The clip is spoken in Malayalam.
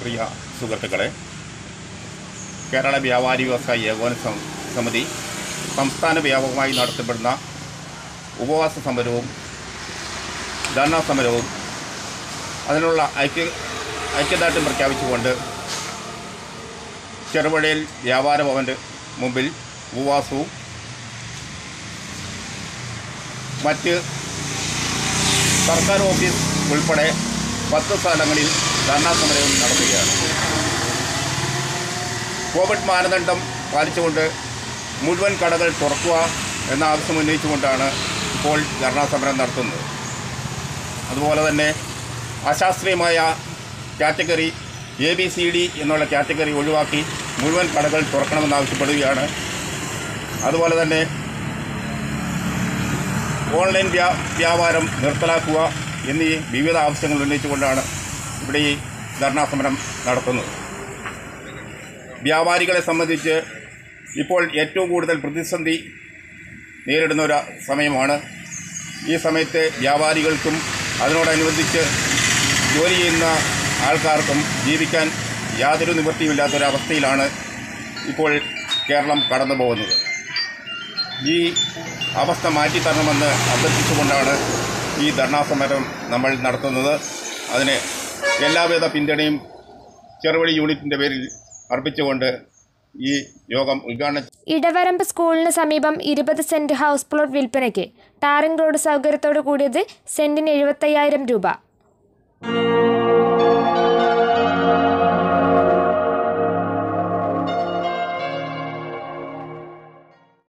പ്രിയ സുഹൃത്തുക്കളെ കേരള വ്യാപാരി വ്യവസായ ഏകോപന സം- സമിതി സംസ്ഥാന വ്യാപകമായി നടത്തപ്പെടുന്ന ഉപവാസ സമരവും ധർണാ സമരവും അതിനുള്ള ഐക്യ ഐക്യദാർഢ്യം പ്രഖ്യാപിച്ചുകൊണ്ട് ചെറുപുഴയിൽ വ്യാപാര ഭവൻ്റെ മുമ്പിൽ ഉപവാസവും മറ്റ് സർക്കാർ ഓഫീസ് ഉൾപ്പെടെ പത്ത് സ്ഥലങ്ങളിൽ ധർണാ സമരവും നടത്തുകയാണ് കോവിഡ് മാനദണ്ഡം പാലിച്ചുകൊണ്ട് മുഴുവൻ കടകൾ തുറക്കുക എന്ന ആവശ്യം ഉന്നയിച്ചുകൊണ്ടാണ് ഇപ്പോൾ ധർണാ സമരം നടത്തുന്നത് അതുപോലെ തന്നെ അശാസ്ത്രീയമായ category A B C D എന്നുള്ള കാറ്റഗറി ഒഴിവാക്കി മുഴുവൻ കടകൾ തുറക്കണമെന്നാവശ്യപ്പെടുകയാണ് അതുപോലെ തന്നെ ഓൺലൈൻ വ്യാ വ്യാപാരം നിർത്തലാക്കുക എന്നീ വിവിധ ആവശ്യങ്ങൾ ഉന്നയിച്ചുകൊണ്ടാണ് ഇവിടെ ഈ ധർണാ സമരം നടത്തുന്നത് വ്യാപാരികളെ സംബന്ധിച്ച് ഇപ്പോൾ ഏറ്റവും കൂടുതൽ പ്രതിസന്ധി നേരിടുന്ന ഒരു സമയമാണ് ഈ സമയത്ത് വ്യാപാരികൾക്കും അതിനോടനുബന്ധിച്ച് ജോലി ചെയ്യുന്ന ആൾക്കാർക്കും ജീവിക്കാൻ യാതൊരു നിവൃത്തിയുമില്ലാത്തൊരവസ്ഥയിലാണ് ഇപ്പോൾ കേരളം കടന്നു പോകുന്നത് ഈ അവസ്ഥ മാറ്റിത്തരണമെന്ന് അഭ്യർത്ഥിച്ചുകൊണ്ടാണ് ഈ ധർണാസമരം നമ്മൾ നടത്തുന്നത് അതിന് എല്ലാവിധ പിന്തുണയും ചെറുവഴി യൂണിറ്റിൻ്റെ പേരിൽ അർപ്പിച്ചുകൊണ്ട് ഈ യോഗം ഉദ്ഘാടനം ഇടവരമ്പ് സ്കൂളിന് സമീപം ഇരുപത് സെന്റ് ഹൗസ് പ്ലോട്ട് വിൽപ്പനയ്ക്ക് ടാറിംഗ് റോഡ് സൗകര്യത്തോടു കൂടിയത് സെന്റിന് എഴുപത്തയ്യായിരം രൂപ